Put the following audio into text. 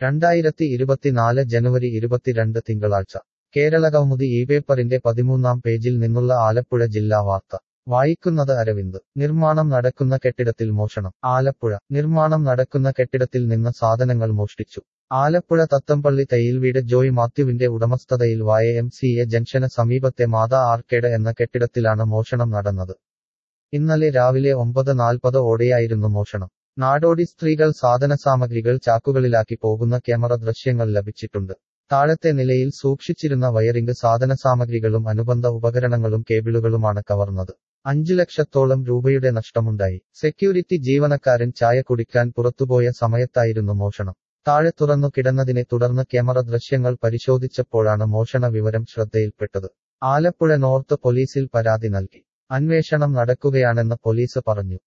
രണ്ടായിരത്തി ഇരുപത്തിനാല് ജനുവരി ഇരുപത്തിരണ്ട് തിങ്കളാഴ്ച കേരള കൗമുദി ഈ പേപ്പറിന്റെ പതിമൂന്നാം പേജിൽ നിന്നുള്ള ആലപ്പുഴ ജില്ലാ വാർത്ത വായിക്കുന്നത് അരവിന്ദ് നിർമ്മാണം നടക്കുന്ന കെട്ടിടത്തിൽ മോഷണം ആലപ്പുഴ നിർമ്മാണം നടക്കുന്ന കെട്ടിടത്തിൽ നിന്ന് സാധനങ്ങൾ മോഷ്ടിച്ചു ആലപ്പുഴ തത്തമ്പള്ളി തയ്യിൽവീട് ജോയ് മാത്യുവിന്റെ ഉടമസ്ഥതയിൽ വായ എം സി എ ജംഗ്ഷന് സമീപത്തെ മാതാ ആർക്കേഡ് എന്ന കെട്ടിടത്തിലാണ് മോഷണം നടന്നത് ഇന്നലെ രാവിലെ ഒമ്പത് നാൽപ്പത് ഓടെയായിരുന്നു മോഷണം നാടോടി സ്ത്രീകൾ സാധനസാമഗ്രികൾ ചാക്കുകളിലാക്കി പോകുന്ന ക്യാമറ ദൃശ്യങ്ങൾ ലഭിച്ചിട്ടുണ്ട് താഴത്തെ നിലയിൽ സൂക്ഷിച്ചിരുന്ന വയറിംഗ് സാധനസാമഗ്രികളും അനുബന്ധ ഉപകരണങ്ങളും കേബിളുകളുമാണ് കവർന്നത് അഞ്ചു ലക്ഷത്തോളം രൂപയുടെ നഷ്ടമുണ്ടായി സെക്യൂരിറ്റി ജീവനക്കാരൻ ചായ കുടിക്കാൻ പുറത്തുപോയ സമയത്തായിരുന്നു മോഷണം താഴെ തുറന്നു കിടന്നതിനെ തുടർന്ന് ക്യാമറ ദൃശ്യങ്ങൾ പരിശോധിച്ചപ്പോഴാണ് മോഷണ വിവരം ശ്രദ്ധയിൽപ്പെട്ടത് ആലപ്പുഴ നോർത്ത് പോലീസിൽ പരാതി നൽകി അന്വേഷണം നടക്കുകയാണെന്ന് പോലീസ് പറഞ്ഞു